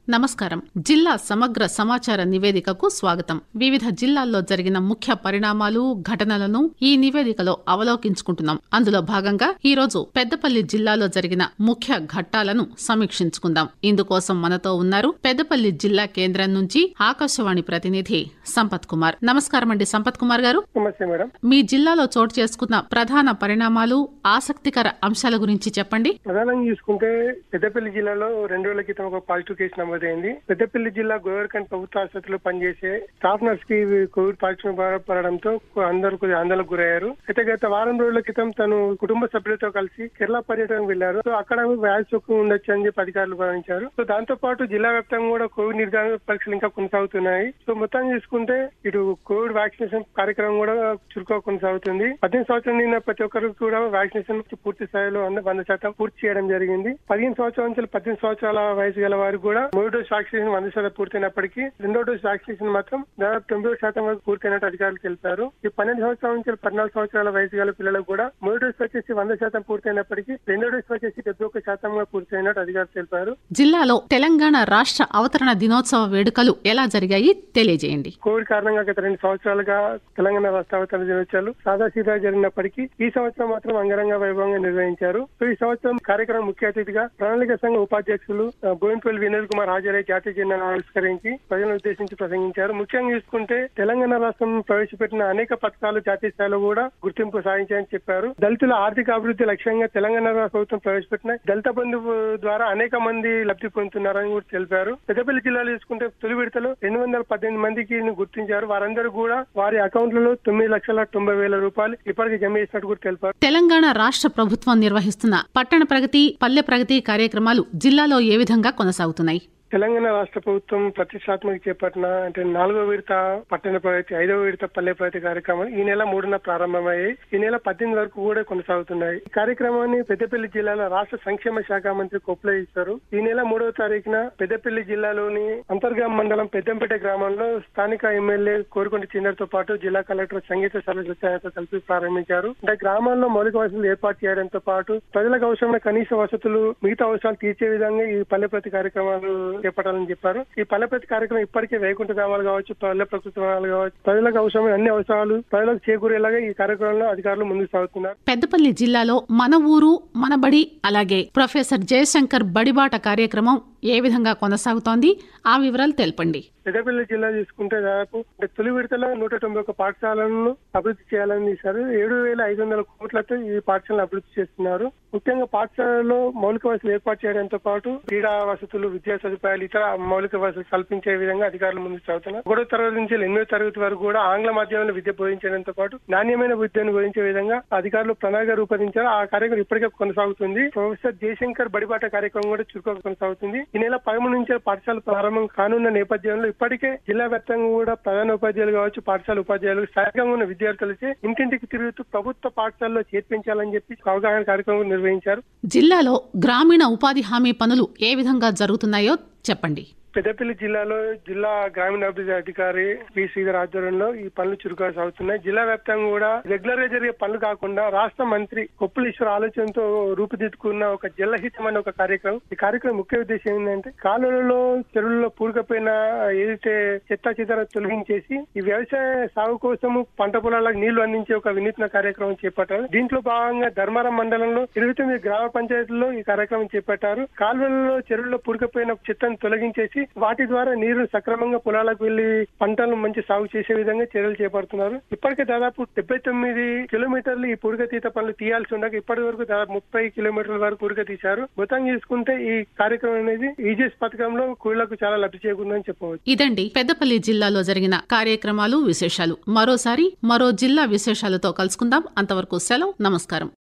నమస్కారం జిల్లా సమగ్ర సమాచార నివేదికకు స్వాగతం వివిధ జిల్లాల్లో జరిగిన ముఖ్య పరిణామాలు ఘటనలను ఈ నివేదికలో అవలోకించుకుంటున్నాం అందులో భాగంగా ఈ రోజు పెద్దపల్లి జిల్లాలో జరిగిన ముఖ్య ఘట్టాలను సమీక్షించుకుందాం ఇందుకోసం మనతో ఉన్నారు పెద్దపల్లి జిల్లా కేంద్రం నుంచి ఆకాశవాణి ప్రతినిధి సంపత్ కుమార్ నమస్కారం అండి సంపత్ కుమార్ గారు నమస్తే మేడం మీ జిల్లాలో చోటు చేసుకున్న ప్రధాన పరిణామాలు ఆసక్తికర అంశాల గురించి చెప్పండి ప్రధానంగా చూసుకుంటే పెద్దపల్లి జిల్లాలో రెండు రోజుల క్రితం ఒక పాజిటివ్ కేసు నమోదైంది పెద్దపల్లి జిల్లా గోవర్ఖండ్ ప్రభుత్వ ఆసుపత్రిలో పనిచేసే స్టాఫ్ నర్స్ కి కోవిడ్ పాజిటివ్ పడడంతో అందరూ కొద్దిగా ఆందోళనకు గురయ్యారు అయితే గత వారం రోజుల క్రితం తను కుటుంబ సభ్యులతో కలిసి కేరళ పర్యటనకు వెళ్లారు సో అక్కడ వ్యాధి సోకు ఉండొచ్చు అని చెప్పి అధికారులు భావించారు సో దాంతో పాటు జిల్లా వ్యాప్తంగా కూడా కోవిడ్ నిర్ధారణ పరీక్షలు ఇంకా కొనసాగుతున్నాయి సో మొత్తం చూసుకుంటే ఇటు కోవిడ్ వ్యాక్సినేషన్ కార్యక్రమం కూడా చురుకుగా కొనసాగుతుంది పద్దెనిమిది సంవత్సరాలు నిన్న ప్రతి ఒక్కరికి కూడా వ్యాక్సినేషన్ పూర్తి స్థాయిలో వంద వంద శాతం పూర్తి చేయడం జరిగింది పదిహేను సంవత్సరాల నుంచి పద్దెనిమిది సంవత్సరాల వయసు గల వారికి కూడా మూడు డోస్ వ్యాక్సినేషన్ వంద శాతం పూర్తయినప్పటికీ రెండో డోస్ వ్యాక్సినేషన్ మాత్రం దాదాపు తొంభై శాతం వరకు పూర్తయినట్టు అధికారులు తెలిపారు ఈ పన్నెండు సంవత్సరాల నుంచి పద్నాలుగు సంవత్సరాల వయసు గల పిల్లలకు కూడా మూడు డోస్ వచ్చేసి వంద శాతం పూర్తయినప్పటికీ రెండో డోస్ వచ్చేసి డెబ్బై ఒక్క శాతంగా పూర్తయినట్టు అధికారులు తెలిపారు జిల్లాలో తెలంగాణ రాష్ట్ర అవతరణ దినోత్సవ వేడుకలు ఎలా జరిగాయి తెలియజేయండి కోవిడ్ కారణంగా గత రెండు సంవత్సరాలుగా తెలంగాణ రాష్ట్ర అవతరణ దినోత్సవాలు సాదాసీదా జరిగినప్పటికీ ఈ సంవత్సరం మాత్రం అంగరంగ వైభవంగా నిర్వహించారు సో ఈ సంవత్సరం కార్యక్రమం ముఖ్య అతిథిగా ప్రణాళిక సంఘ ఉపాధ్యక్షులు ఆ, బోయినపల్లి వినోద్ కుమార్ హాజరై జాతీయ జెండాను ఆవిష్కరించి ప్రజలను ఉద్దేశించి ప్రసంగించారు ముఖ్యంగా చూసుకుంటే తెలంగాణ రాష్ట్రం ప్రవేశపెట్టిన అనేక పథకాలు జాతీయ స్థాయిలో కూడా గుర్తింపు సాధించాయని చెప్పారు దళితుల ఆర్థిక అభివృద్ధి లక్ష్యంగా తెలంగాణ రాష్ట్ర ప్రభుత్వం ప్రవేశపెట్టిన దళిత బంధు ద్వారా అనేక మంది లబ్ధి పొందుతున్నారని కూడా తెలిపారు పెద్దపల్లి జిల్లాలో చూసుకుంటే తొలి విడతలో రెండు వందల పద్దెనిమిది మందికి గుర్తించారు వారందరూ కూడా వారి అకౌంట్లలో తొమ్మిది లక్షల తొంభై వేల రూపాయలు ఇప్పటికి జమ చేసినట్టు కూడా తెలిపారు తెలంగాణ రాష్ట్ర ప్రభుత్వం నిర్వహిస్తున్న పట్టణ ప్రగతి పల్లె ప్రగతి కార్యక్రమాలు జిల్లాలో ఏ విధంగా కొనసాగుతున్నాయి తెలంగాణ రాష్ట్ర ప్రభుత్వం ప్రతిష్టాత్మక చేపట్టిన అంటే నాలుగో విడత పట్టణ ప్రగతి ఐదవ విడత పల్లె ప్రగతి కార్యక్రమాలు ఈ నెల మూడున ప్రారంభమయ్యాయి ఈ నెల పద్దెనిమిది వరకు కూడా కొనసాగుతున్నాయి ఈ కార్యక్రమాన్ని పెద్దపల్లి జిల్లాలో రాష్ట్ర సంక్షేమ శాఖ మంత్రి కొప్పుల ఇస్తారు ఈ నెల మూడవ తారీఖున పెద్దపల్లి జిల్లాలోని అంతర్గాం మండలం పెద్దంపేట గ్రామంలో స్థానిక ఎమ్మెల్యే కోరుకొండ చిన్నర్తో పాటు జిల్లా కలెక్టర్ సంగీత సరస్వతితో కలిపి ప్రారంభించారు అంటే గ్రామాల్లో మౌలిక వసతులు ఏర్పాటు చేయడంతో పాటు ప్రజలకు అవసరమైన కనీస వసతులు మిగతా అవసరాలు తీర్చే విధంగా ఈ పల్లె ప్రతి కార్యక్రమాలు చేపట్టాలని చెప్పారు ఈ పల్లె ప్రతి కార్యక్రమం ఇప్పటికే వైకుంఠ గ్రామాలు కావచ్చు పల్లె ప్రకృతి వనాలు కావచ్చు ప్రజలకు అవసరమైన అన్ని అవసరాలు ప్రజలకు చేకూరేలాగా ఈ కార్యక్రమంలో అధికారులు ముందుకు సాగుతున్నారు పెద్దపల్లి జిల్లాలో మన ఊరు మన బడి అలాగే ప్రొఫెసర్ జయశంకర్ బడిబాట కార్యక్రమం ఏ విధంగా కొనసాగుతోంది ఆ వివరాలు తెలపండి పెద్దపల్లి జిల్లా చూసుకుంటే దాదాపు అంటే తొలి విడతలో నూట తొంభై ఒక పాఠశాలను అభివృద్ధి చేయాలని తీశారు ఏడు వేల ఐదు వందల కోట్లతో ఈ పాఠశాలను అభివృద్ధి చేస్తున్నారు ముఖ్యంగా పాఠశాలలో మౌలిక వసతులు ఏర్పాటు చేయడంతో పాటు క్రీడా వసతులు విద్యా సదుపాయాలు ఇతర మౌలిక వసతులు కల్పించే విధంగా అధికారులు ముందుకు సాగుతున్నారు ఒకటో తరగతి నుంచి ఎనిమిదో తరగతి వరకు కూడా ఆంగ్ల మాధ్యమంలో విద్య బోధించడంతో పాటు నాణ్యమైన విద్యను బోధించే విధంగా అధికారులు ప్రణాళిక రూపొందించారు ఆ కార్యక్రమం ఇప్పటికే కొనసాగుతుంది ప్రొఫెసర్ జయశంకర్ బడిబాట కార్యక్రమం కూడా చురుకుగా కొనసాగుతుంది ఈ నెల పదమూడు నుంచే పాఠశాల ప్రారంభం కానున్న నేపథ్యంలో ఇప్పటికే జిల్లా వ్యాప్తంగా కూడా ప్రధాన ఉపాధ్యాయులు కావచ్చు పాఠశాల ఉపాధ్యాయులు స్థానికంగా ఉన్న విద్యార్థులచే ఇంటింటికి తిరుగుతూ ప్రభుత్వ పాఠశాలలో చేర్పించాలని చెప్పి అవగాహన కార్యక్రమం నిర్వహించారు జిల్లాలో గ్రామీణ ఉపాధి హామీ పనులు ఏ విధంగా జరుగుతున్నాయో చెప్పండి పెద్దపల్లి జిల్లాలో జిల్లా గ్రామీణాభివృద్ధి అధికారి పి శ్రీధర్ ఆధ్వర్యంలో ఈ పనులు చురుకుగా సాగుతున్నాయి జిల్లా వ్యాప్తంగా కూడా రెగ్యులర్ గా జరిగే పనులు కాకుండా రాష్ట్ర మంత్రి కొప్పులీశ్వర ఆలోచనతో రూపుదిద్దుకున్న ఒక జలహితం అనే ఒక కార్యక్రమం ఈ కార్యక్రమం ముఖ్య ఉద్దేశం ఏంటంటే కాలువలలో చెరువుల్లో పూరుకపోయిన ఏదైతే చెత్త చెదర తొలగించేసి ఈ వ్యవసాయ సాగు కోసము పంట పొలాలకు నీళ్లు అందించే ఒక వినూత్న కార్యక్రమం చేపట్టారు దీంట్లో భాగంగా ధర్మారం మండలంలో ఇరవై తొమ్మిది గ్రామ పంచాయతీల్లో ఈ కార్యక్రమం చేపట్టారు కాలువలలో చెరువుల్లో పూరుకపోయిన చెత్తను తొలగించేసి వాటి ద్వారా నీరు సక్రమంగా పొలాలకు వెళ్లి పంటలను మంచి సాగు చేసే విధంగా చర్యలు చేపడుతున్నారు ఇప్పటికే దాదాపు డెబ్బై తొమ్మిది కిలోమీటర్లు ఈ పూడిక తీత పనులు తీయాల్సి ఉండగా ఇప్పటి వరకు దాదాపు ముప్పై కిలోమీటర్ల వరకు పూడిక తీశారు మొత్తం చూసుకుంటే ఈ కార్యక్రమం అనేది ఈజీఎస్ పథకంలో కూలీలకు చాలా లబ్ధి చేకూరిందని చెప్పవచ్చు ఇదండి పెద్దపల్లి జిల్లాలో జరిగిన కార్యక్రమాలు విశేషాలు మరోసారి మరో జిల్లా విశేషాలతో కలుసుకుందాం అంతవరకు సెలవు నమస్కారం